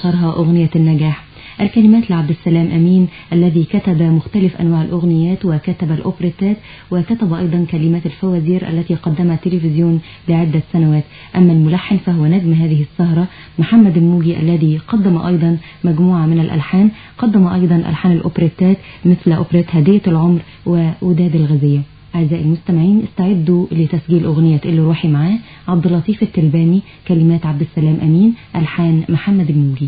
أشهرها أغنية النجاح الكلمات لعبد السلام أمين الذي كتب مختلف أنواع الأغنيات وكتب الأوبريتات وكتب أيضا كلمات الفوازير التي قدمها التلفزيون لعدة سنوات أما الملحن فهو نجم هذه السهرة محمد الموجي الذي قدم أيضا مجموعة من الألحان قدم أيضا ألحان الأوبريتات مثل أوبريت هدية العمر وأوداد الغزية أعزائي المستمعين استعدوا لتسجيل أغنية اللي روحي معاه عبد اللطيف التلباني كلمات عبد السلام أمين ألحان محمد الموجي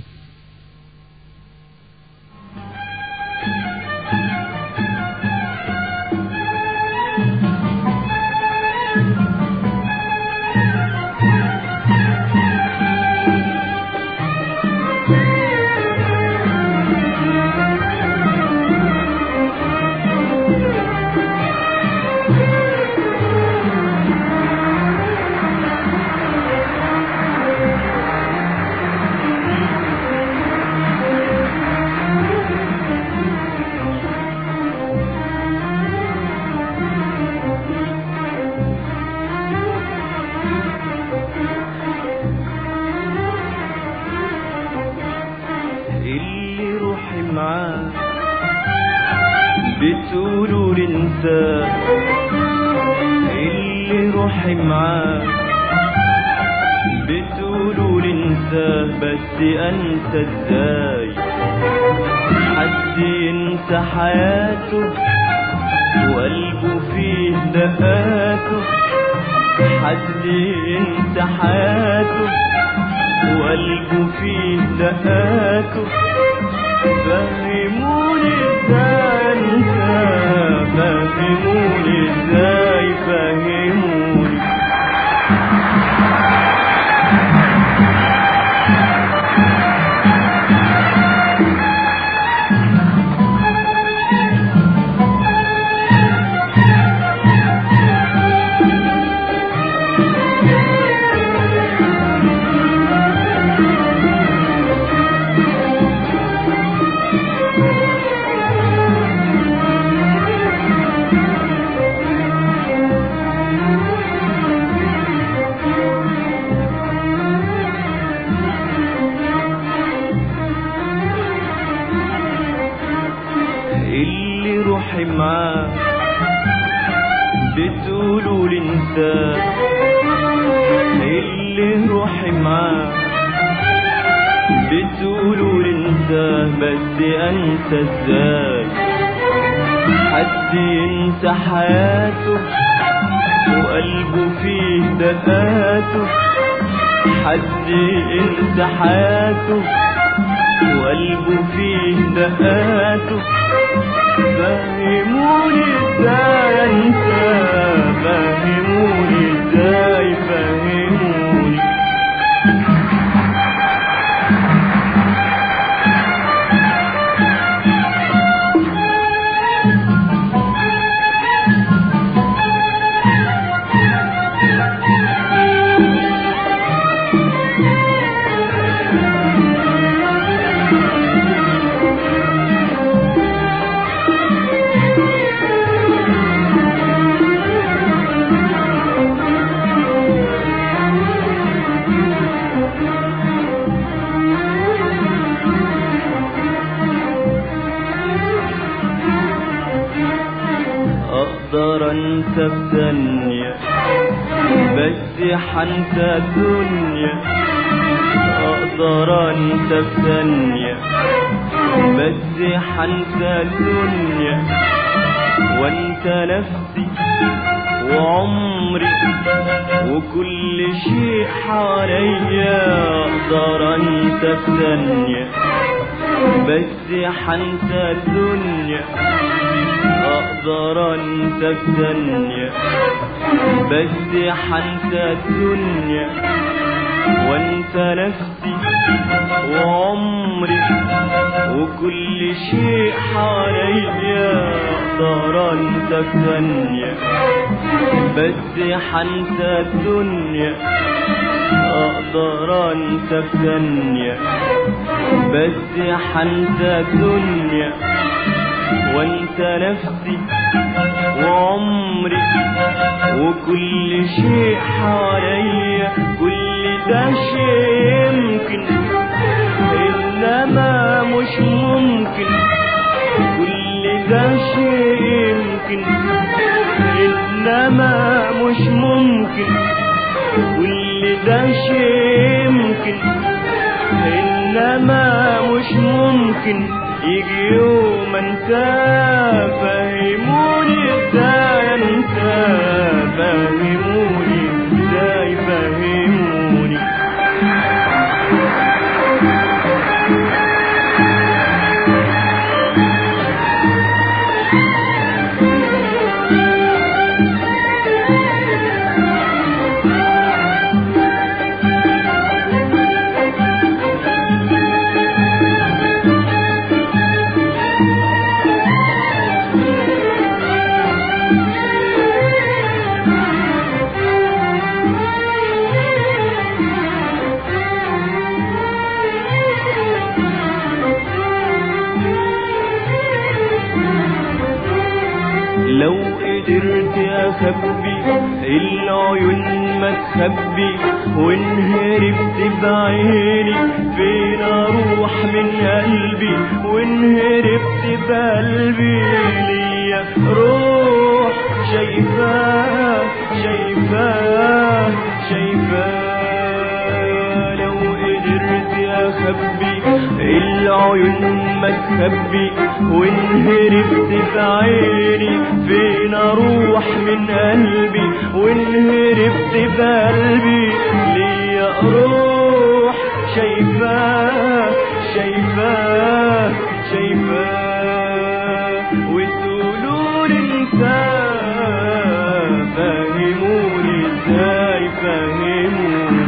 اللي روحي معاه بتقولوا ننساه اللي روحي معاه بتقولوا ننساه بس انسى ازاي حد ينسى حياته وقلبه فيه دقاته حد ينسى حياته وقلبه فيه دقاته فهموني ازاي انسى فهموني ازاي فهموني اللي روحي معاه بتقولوا ننساه اللي روحي معاه بتقولوا ننساه بس انسى ازاي حد ينسى حياته وقلبه فيه دقاته حد ينسى حياته وقلبه فيه دقاته فهموني ازاي انسى فهموني ازاي فهموني اقدر انسى بثانية بس حنسى الدنيا اقدر انسى بثانية بس حنسى الدنيا وانسى نفسي وعمري وكل شيء حواليا اقدر انسى بثانية بس حنسى الدنيا اقدر انسى الثانية بس حنسى الدنيا وانسى نفسي وعمري وكل شيء حواليا اقدر انسى الثانية بس حنسى الدنيا اقدر انسى الثانية بس حنسى الدنيا وانسى نفسي وعمري وكل شيء حواليا كل ده شيء يمكن شيء يمكن إنما مش ممكن كل ده شيء يمكن إنما مش ممكن يجي يوم انسى فهموني ازاي انسى فهموني ازاي فهموني لو قدرت اخبي العيون ما تخبي وان هربت بعيني فين اروح من قلبي وان هربت بقلبي ليا روح شايفاه شايفاه شايفاه لو قدرت اخبي العيون ما تخبي وان هربت بعيني فين اروح من قلبي وان هربت بقلبي ليا روح شايفاه شايفاه شايفاه وتقولوا لي انت فهموني ازاي فهموني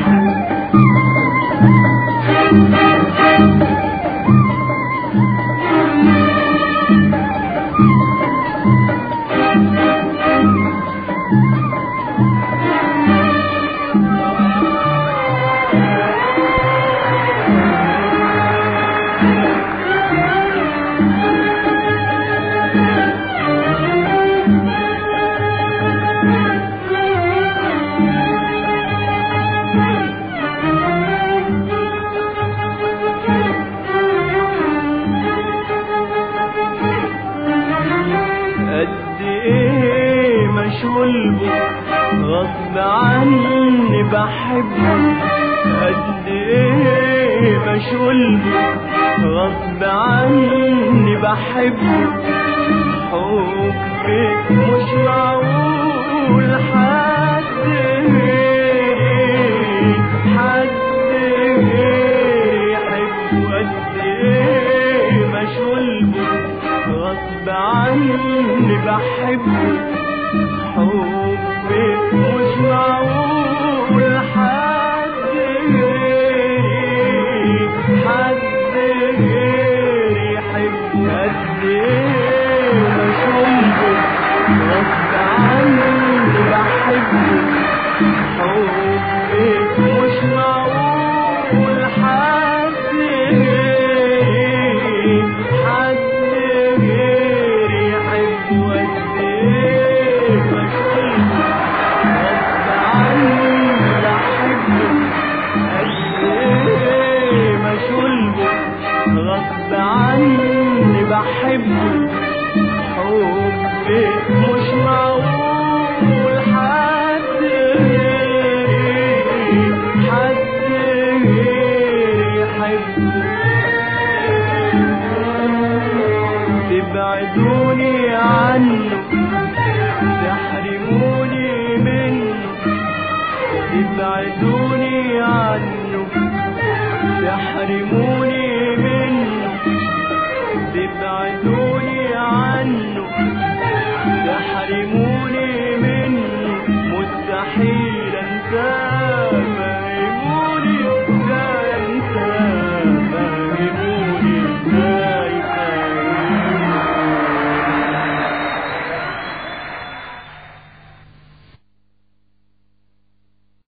قد ايه مشغول بك غصب عني بحبك قد ايه مشغول بك غصب عني بحبك حبك مش معقول حد غيري حد غيري يحب قد ايه مشغول بك غصب عني بحبك حبك مش معقول حد غيري حد غيري يحب قد ايه مشغول بك غصب عني بحبك حبك مش معقول حد غيري حد غيري يحب قد ايه مشغول غصب عني بحبك قد ايه مشغول غصب عني بحبك حبك مش معقول حد غيري حد غيري يحبك تبعدوني عنه تحرموني منه تبعدوني عنه تحرموني